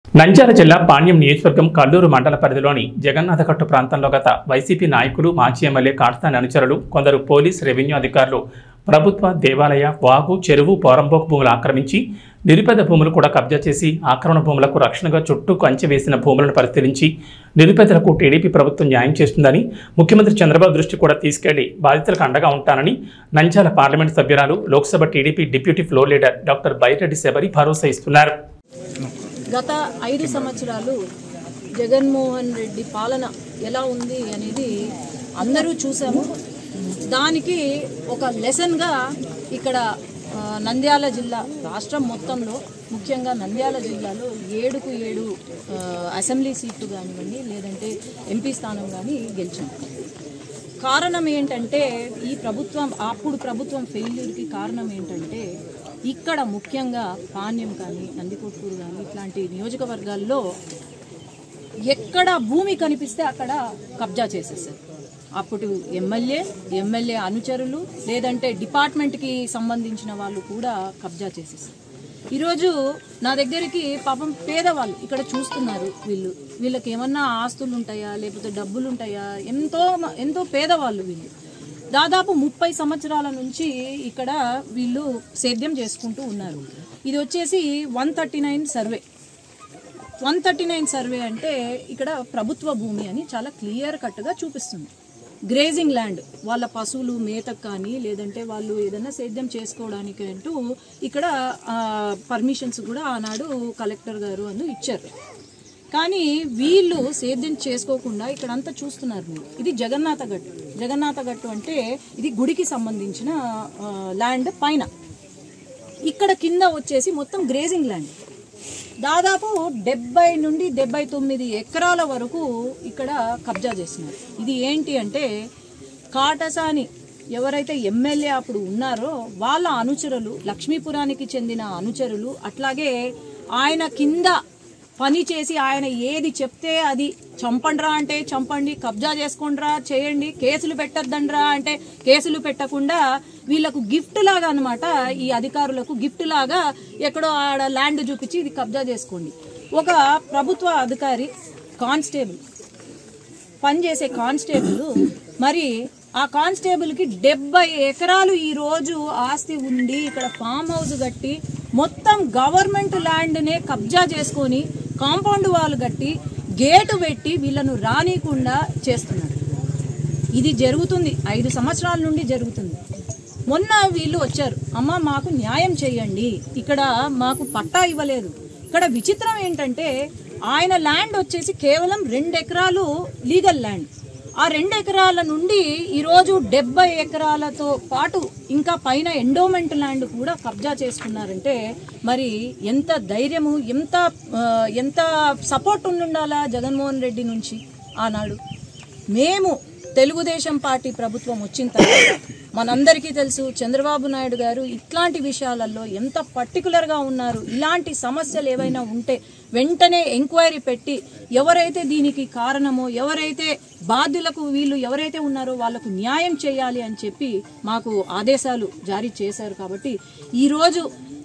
నంద్యాల జిల్లా పాణ్యం నియోజకవర్గం కల్లూరు మండల పరిధిలోని జగన్నాథకట్టు ప్రాంతంలో గత వైసీపీ నాయకులు మాజీ ఎమ్మెల్యే కాడతాని అనుచరులు కొందరు పోలీస్ రెవెన్యూ అధికారులు ప్రభుత్వ దేవాలయ వాగు చెరువు పోరంబోకు భూములు ఆక్రమించి నిరుపేద భూములు కూడా కబ్జా చేసి ఆక్రమణ భూములకు రక్షణగా చుట్టూ కంచె వేసిన భూములను పరిశీలించి నిరుపేదలకు టీడీపీ ప్రభుత్వం న్యాయం చేస్తుందని ముఖ్యమంత్రి చంద్రబాబు దృష్టి కూడా తీసుకెళ్లి బాధితులకు అండగా ఉంటానని నంద్యాల పార్లమెంట్ సభ్యురాలు Lok Sabha TDP deputy floor leader doctor Byreddy Shabari భరోసా ఇస్తున్నారు గత ఐదు సంవత్సరాలు జగన్మోహన్ రెడ్డి పాలన ఎలా ఉంది అనేది అందరూ చూసాము దానికి ఒక లెసన్గా ఇక్కడ ఆ, నంద్యాల జిల్లా రాష్ట్రం మొత్తంలో ముఖ్యంగా నంద్యాల జిల్లాలో ఏడుకు ఏడు ఆ, అసెంబ్లీ సీట్లు కానివ్వండి లేదంటే ఎంపీ స్థానం కానీ గెలిచాం కారణం ఏంటంటే ఈ ప్రభుత్వం అప్పుడు ప్రభుత్వం ఫెయిల్యూర్కి కారణం ఏంటంటే ఇక్కడ ముఖ్యంగా పాణ్యం కానీ నందికొట్కూరు కానీ ఇట్లాంటి నియోజకవర్గాల్లో ఎక్కడ భూమి కనిపిస్తే అక్కడ కబ్జా చేసేసారు అప్పుడు ఎమ్మెల్యే ఎమ్మెల్యే అనుచరులు లేదంటే డిపార్ట్మెంట్కి సంబంధించిన వాళ్ళు కూడా కబ్జా చేసేసారు ఈరోజు నా దగ్గరికి పాపం పేదవాళ్ళు ఇక్కడ చూస్తున్నారు వీళ్ళు వీళ్ళకి ఏమన్నా ఆస్తులు ఉంటాయా లేకపోతే డబ్బులు ఉంటాయా ఎంతో మ- ఎంతో పేదవాళ్ళు వీళ్ళు దాదాపు ముప్పై సంవత్సరాల నుంచి ఇక్కడ వీళ్ళు సేద్యం చేసుకుంటూ ఉన్నారు ఇది వచ్చేసి one thirty nine survey one thirty nine survey అంటే ఇక్కడ ప్రభుత్వ భూమి అని చాలా క్లియర్ కట్గా చూపిస్తుంది గ్రేజింగ్ ల్యాండ్ వాళ్ళ పశువులు మేతకు కానీ లేదంటే వాళ్ళు ఏదైనా సేద్యం చేసుకోవడానికి అంటూ ఇక్కడ పర్మిషన్స్ కూడా ఆనాడు కలెక్టర్ గారు అందు ఇచ్చారు కానీ వీళ్ళు సేద్యం చేసుకోకుండా ఇక్కడ అంతా చూస్తున్నారు మీరు ఇది జగన్నాథ గట్టు జగన్నాథ గట్టు అంటే ఇది గుడికి సంబంధించిన ఆ, ల్యాండ్ పైన ఇక్కడ కింద వచ్చేసి మొత్తం గ్రేజింగ్ ల్యాండ్ దాదాపు డెబ్బై నుండి డెబ్బై తొమ్మిది ఎకరాల వరకు ఇక్కడ కబ్జా చేస్తున్నారు ఇది ఏంటి అంటే కాటసాని ఎవరైతే ఎమ్మెల్యే అప్పుడు ఉన్నారో వాళ్ళ అనుచరులు లక్ష్మీపురానికి చెందిన అనుచరులు అట్లాగే ఆయన కింద పని చేసి ఆయన ఏది చెప్తే అది చంపండ్రా అంటే చంపండి కబ్జా చేసుకోండిరా చేయండి కేసులు పెట్టద్దండ్రా అంటే కేసులు పెట్టకుండా వీళ్ళకు గిఫ్ట్ లాగా అనమాట ఈ అధికారులకు గిఫ్ట్ లాగా ఎక్కడో ఆడ ల్యాండ్ చూపించి ఇది కబ్జా చేసుకోండి ఒక ప్రభుత్వ అధికారి కానిస్టేబుల్ పనిచేసే కానిస్టేబుల్ మరి ఆ కానిస్టేబుల్ కి డెబ్బై ఎకరాలు ఈ రోజు ఆస్తి ఉండి ఇక్కడ ఫామ్ హౌస్ కట్టి మొత్తం గవర్నమెంట్ ల్యాండ్ నే కబ్జా చేసుకొని కాంపౌండ్ వాల్ కట్టి గేటు పెట్టి వీళ్ళను రానికుండా చేస్తున్నారు ఇది జరుగుతుంది ఐదు సంవత్సరాల నుండి జరుగుతుంది మొన్న వీళ్ళు వచ్చారు అమ్మ మాకు న్యాయం చేయండి ఇక్కడ మాకు పట్టా ఇవ్వలేదు ఇక్కడ విచిత్రం ఏంటంటే ఆయన ల్యాండ్ వచ్చేసి కేవలం రెండు ఎకరాలు లీగల్ ల్యాండ్ ఆ రెండు ఎకరాల నుండి ఈరోజు డెబ్బై ఎకరాలతో పాటు ఇంకా పైన ఎండోమెంట్ ల్యాండ్ కూడా కబ్జా చేసుకున్నారంటే మరి ఎంత ధైర్యము ఎంత ఆ, ఎంత సపోర్ట్ ఉండాలా జగన్మోహన్ రెడ్డి నుంచి ఆనాడు మేము తెలుగుదేశం పార్టీ ప్రభుత్వం వచ్చిన తర్వాత మనందరికీ తెలుసు చంద్రబాబు నాయుడు గారు ఇట్లాంటి విషయాలలో ఎంత పర్టికులర్గా ఉన్నారు ఇలాంటి సమస్యలు ఏవైనా ఉంటే వెంటనే ఎంక్వైరీ పెట్టి ఎవరైతే దీనికి కారణమో ఎవరైతే బాధ్యులకు వీళ్ళు ఎవరైతే ఉన్నారో వాళ్ళకు న్యాయం చేయాలి అని చెప్పి మాకు ఆదేశాలు జారీ చేశారు కాబట్టి ఈరోజు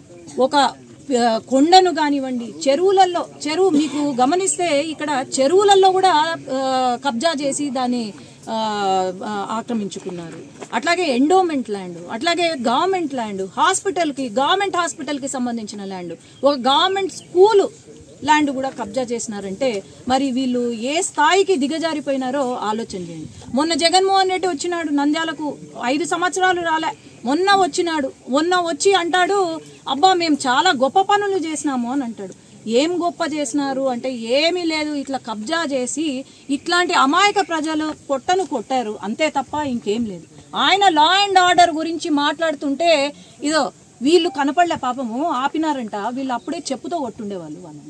ఒక ఆ, కొండను కానివ్వండి చెరువులలో చెరువు మీకు గమనిస్తే ఇక్కడ చెరువులలో కూడా ఆ, కబ్జా చేసి దాన్ని ఆ, ఆ, ఆక్రమించుకున్నారు అట్లాగే ఎండోమెంట్ ల్యాండ్ అట్లాగే గవర్నమెంట్ ల్యాండ్ హాస్పిటల్కి గవర్నమెంట్ హాస్పిటల్కి సంబంధించిన ల్యాండ్ ఒక గవర్నమెంట్ స్కూలు ల్యాండ్ కూడా కబ్జా చేసినారంటే మరి వీళ్ళు ఏ స్థాయికి దిగజారిపోయినారో ఆలోచన చేయండి మొన్న జగన్మోహన్ రెడ్డి వచ్చినాడు నంద్యాలకు ఐదు సంవత్సరాలు రాలే మొన్న వచ్చినాడు మొన్న వచ్చి అంటాడు అబ్బా మేము చాలా గొప్ప పనులు చేసినాము అని అంటాడు ఏం గొప్ప చేసినారు అంటే ఏమీ లేదు ఇట్లా కబ్జా చేసి ఇట్లాంటి అమాయక ప్రజలు పొట్టను కొట్టారు అంతే తప్ప ఇంకేం లేదు ఆయన లా అండ్ ఆర్డర్ గురించి మాట్లాడుతుంటే ఇదో వీళ్ళు కనపడలే పాపము ఆపినారంట వీళ్ళు అప్పుడే చెప్పుతో కొట్టుండేవాళ్ళు వాళ్ళని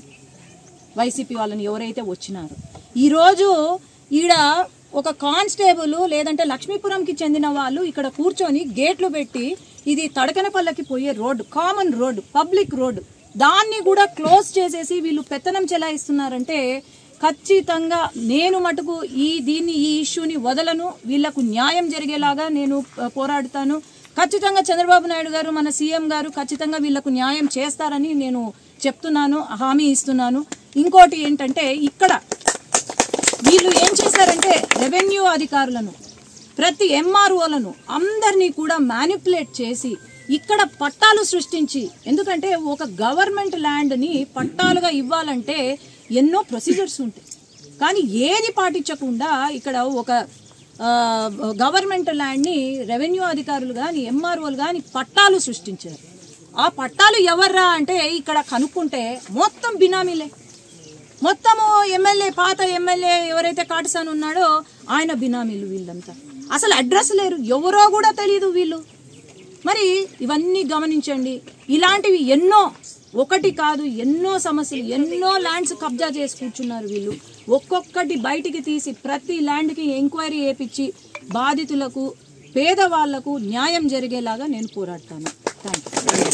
వైసీపీ వాళ్ళని ఎవరైతే వచ్చినారో ఈరోజు ఈడ ఒక కానిస్టేబుల్ లేదంటే లక్ష్మీపురంకి చెందిన వాళ్ళు ఇక్కడ కూర్చొని గేట్లు పెట్టి ఇది తడకనపల్లకి పోయే రోడ్డు కామన్ రోడ్డు పబ్లిక్ రోడ్డు దాన్ని కూడా క్లోజ్ చేసేసి వీళ్ళు పెత్తనం చెలాయిస్తున్నారంటే ఖచ్చితంగా నేను మటుకు ఈ దీన్ని ఈ ఇష్యూని వదలను వీళ్లకు న్యాయం జరిగేలాగా నేను ఆ, పోరాడుతాను ఖచ్చితంగా చంద్రబాబు నాయుడు గారు మన సీఎం గారు ఖచ్చితంగా వీళ్ళకు న్యాయం చేస్తారని నేను చెప్తున్నాను హామీ ఇస్తున్నాను ఇంకోటి ఏంటంటే ఇక్కడ వీళ్ళు ఏం చేశారంటే రెవెన్యూ అధికారులను ప్రతి ఎంఆర్ఓలను అందరినీ కూడా మ్యానిపులేట్ చేసి ఇక్కడ పట్టాలు సృష్టించి ఎందుకంటే ఒక గవర్నమెంట్ ల్యాండ్ని పట్టాలుగా ఇవ్వాలంటే ఎన్నో ప్రొసీజర్స్ ఉంటాయి కానీ ఏది పాటించకుండా ఇక్కడ ఒక ఆ, గవర్నమెంట్ ల్యాండ్ని రెవెన్యూ అధికారులు కానీ ఎంఆర్ఓలు కానీ పట్టాలు సృష్టించారు ఆ పట్టాలు ఎవర్రా అంటే ఇక్కడ కనుక్కుంటే మొత్తం బినామీలే మొత్తము ఎమ్మెల్యే పాత ఎమ్మెల్యే ఎవరైతే కాటసాన్ ఉన్నాడో ఆయన బినామీలు వీళ్ళంతా అసలు అడ్రస్ లేరు ఎవరో కూడా తెలియదు వీళ్ళు మరి ఇవన్నీ గమనించండి ఇలాంటివి ఎన్నో ఒకటి కాదు ఎన్నో సమస్యలు ఎన్నో ల్యాండ్స్ కబ్జా చేసి కూర్చున్నారు వీళ్ళు ఒక్కొక్కటి బయటికి తీసి ప్రతి ల్యాండ్కి ఎంక్వైరీ చేపించి బాధితులకు పేదవాళ్లకు న్యాయం జరిగేలాగా నేను పోరాడతాను థ్యాంక్ యూ